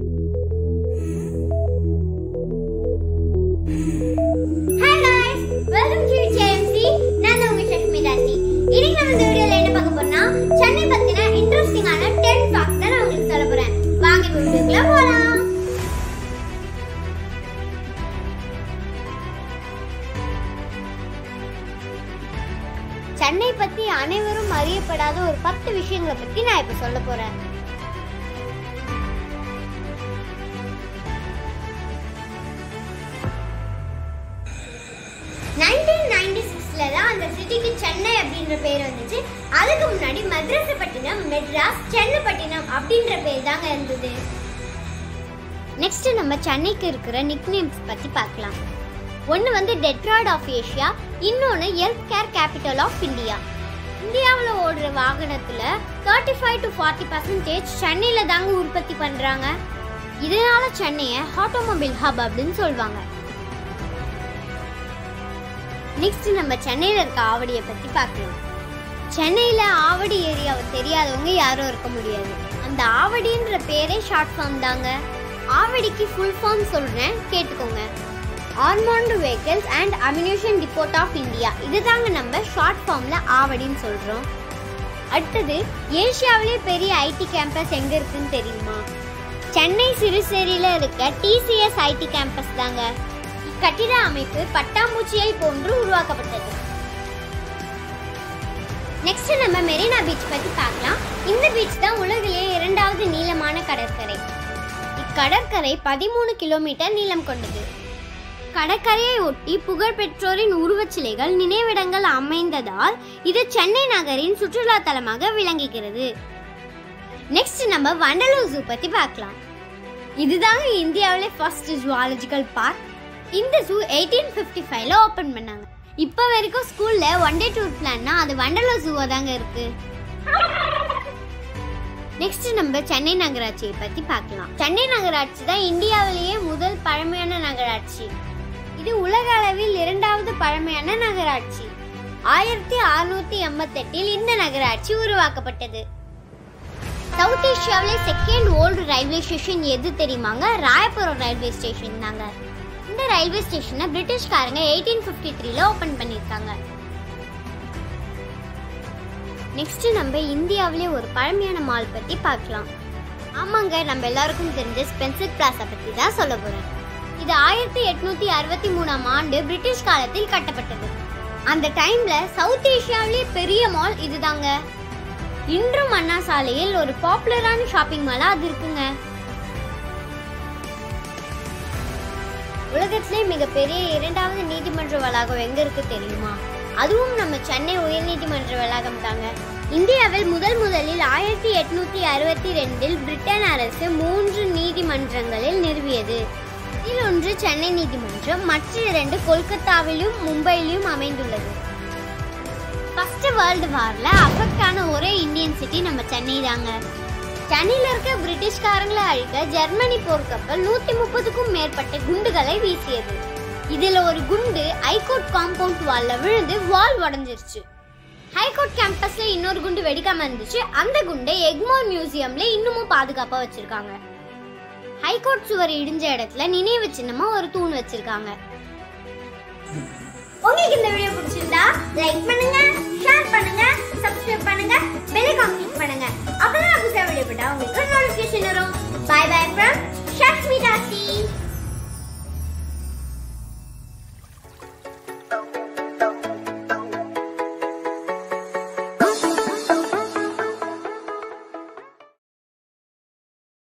hi guys welcome to JMC நான் உங்க ஷஷ்மிதா C இன்னைக்கு நம்ம இந்த வீடியோல என்ன பார்க்க போறோம்னா சென்னை பத்தின இன்ட்ரஸ்டிங்கான 10 ஃபேக்ட்ஸ் தான் நான் உங்களுக்கு சொல்ல போறேன் வாங்க வீடியோக்குள்ள போலாம் சென்னை பத்தி அனைவரும் அறியப்படாத ஒரு பத்து விஷயங்களை பத்தி நான் இப்ப சொல்ல போறேன் நைன்டீன் நைன்டி சிக்ஸ்ல தான் அந்த சிட்டிக்கு சென்னை அப்படின்ற பேர் வந்துச்சு அதுக்கு முன்னாடி மദ്രാസப்பட்டினம் மெட்ராஸ் சென்னப்பட்டினம் அப்படின்ற பேர் தாங்க இருந்தது நெக்ஸ்ட் நம்ம சென்னைக்கு இருக்கிற நிக்நேம்ஸ் பத்தி பார்க்கலாம் ஒன்று வந்து டெட்ராய்ட் ஆஃப் ஏஷியா இன்னொன்று health care capital of India இந்தியாவில் ஓடுற வாகனத்தில் thirty five to forty percentage சென்னையில் தாங்க உற்பத்தி பண்ணுறாங்க இதனால சென்னையை ஆட்டோமொபைல் ஹப் அப்படின்னு சொல்லுவாங்க நெக்ஸ்ட் நம்ம சென்னையில் இருக்க ஆவடியை பற்றி பார்க்கலாம் சென்னையில் ஆவடி ஏரியாவை தெரியாதவங்க யாரும் இருக்க முடியாது அந்த ஆவடின்ற பேரே ஷார்ட் ஃபார்ம் தாங்க ஆவடிக்கு ஃபுல் ஃபார்ம் சொல்கிறேன் கேட்டுக்கோங்க armoured vehicles and ammunition depot of India இது தாங்க நம்ம ஷார்ட் ஃபார்மில் ஆவடின்னு சொல்கிறோம் அடுத்தது ஏசியாவிலே பெரிய ஐடி கேம்பஸ் எங்கே இருக்குன்னு தெரியுமா சென்னை சிறுசேரியில் இருக்க டிசிஎஸ் ஐடி கேம்பஸ் தாங்க இக்கட்டிட அமைப்பு பட்டாம்பூச்சியை போன்று உருவாக்கப்பட்டது நெக்ஸ்ட் நம்ம மெரினா பீச் பத்தி பார்க்கலாம் இந்த பீச் தான் உலகிலேயே இரண்டாவது நீளமான கடற்கரை இக்கடற்கரை பதிமூணு கிலோமீட்டர் நீளம் கொண்டது கடற்கரையை ஒட்டி புகழ்பெற்றோரின் உருவச்சிலைகள் நினைவிடங்கள் அமைந்ததால் இது சென்னை நகரின் சுற்றுலா தலமாக விளங்குகிறது நெக்ஸ்ட் நம்ம வண்டலூர் ஜூ பத்தி பார்க்கலாம் இதுதாங்க இந்தியாவிலே ஃபர்ஸ்ட் ஜுவாலஜிக்கல் பார்க் இந்த ஜூ எயிட்டீன் ஃபிஃப்டி ஃபைவ்ல ஓப்பன் பண்ணாங்க இப்போ வரைக்கும் ஸ்கூல்ல ஒன் டே டூர் பிளான்னா அது வண்டலூர் ஜூவா தாங்க இருக்கு நெக்ஸ்ட் நம்ம சென்னை நகராட்சியை பத்தி பார்க்கலாம் சென்னை நகராட்சி தான் இந்தியாவிலேயே முதல் பழமையான நகராட்சி இது உலக அளவில் இரண்டாவது பழமையான நகராட்சி ஆயிரத்தி அறுநூத்தி எண்பத்தெட்டில் இந்த நகராட்சி உருவாக்கப்பட்டது சவுத் ஏஷியாவிலே செகண்ட் ஓல்டு ரயில்வே ஸ்டேஷன் எது தெரியுமாங்க ராயபுரம் ரயில்வே ஸ்டேஷன் தாங்க இந்த ரயில்வே ஸ்டேஷனை பிரிட்டிஷ்காரங்க எயிட்டீன் ஃபிஃப்டி த்ரீல ஓப்பன் பண்ணியிருக்காங்க நெக்ஸ்ட் நம்ம இந்தியாவிலே ஒரு பழமையான மால் பத்தி பார்க்கலாம் ஆமாங்க நம்ம எல்லாருக்கும் தெரிஞ்ச ஸ்பென்சர் பிளாசா பத்தி தான் சொல்ல போறேன் இது ஆயிரத்தி எட்நூத்தி அறுபத்தி மூணாம் ஆண்டு பிரிட்டிஷ் காலத்தில் கட்டப்பட்டது அந்த டைம்ல சவுத் ஏஷியாவிலே பெரிய மால் இதுதாங்க இன்றும் அண்ணா சாலையில் ஒரு பாப்புலரான ஷாப்பிங் மாலா அது இருக்குங்க உலகத்திலே மிகப்பெரிய இரண்டாவது நீதிமன்ற வளாகம் எங்க இருக்கு தெரியுமா அதுவும் நம்ம சென்னை உயர்நீதிமன்ற வளாகம் தாங்க இந்தியாவில் முதல் முதலில் ஆயிரத்தி எட்நூத்தி அறுபத்தி ரெண்டில் பிரிட்டன் அரசு மூன்று நீதிமன்றங்களில் நிறுவியது இதில் ஒன்று சென்னை நீதிமன்றம் மற்ற இரண்டு கொல்கத்தாவிலும் மும்பையிலும் அமைந்துள்ளது ஃபர்ஸ்ட் வேர்ல்டு வார்ல அஃபெக்ட் ஆன ஒரே இந்தியன் சிட்டி நம்ம சென்னை தாங்க சென்னையில இருக்க பிரிட்டிஷ்காரங்களை அழிக்க ஜெர்மனி போர்க்கப்பல் நூத்தி முப்பதுக்கும் மேற்பட்ட குண்டுகளை வீசியது இதுல ஒரு குண்டு ஹைகோர்ட் காம்பவுண்ட் வால்ல விழுந்து வால் உடஞ்சிருச்சு ஹைகோர்ட் கேம்பஸ்ல இன்னொரு குண்டு வெடிக்காம இருந்துச்சு அந்த குண்டை எக்மோர் மியூசியம்ல இன்னமும் பாதுகாப்பா வச்சிருக்காங்க ஹைகோர்ட் சுவர் இடிஞ்ச இடத்துல நினைவு சின்னமா ஒரு தூண் வச்சிருக்காங்க உங்களுக்கு இந்த வீடியோ பிடிச்சிருந்தா லைக் பண்ணுங்க ஷேர் பண்ணுங்க சப்ஸ்கிரைப் பண்ணுங்க பெல் ஐகான் கிளிக் பண்ணுங்க அப்பதான் புதுசா வீடியோ போட்டா உங்களுக்கு நோட்டிஃபிகேஷன்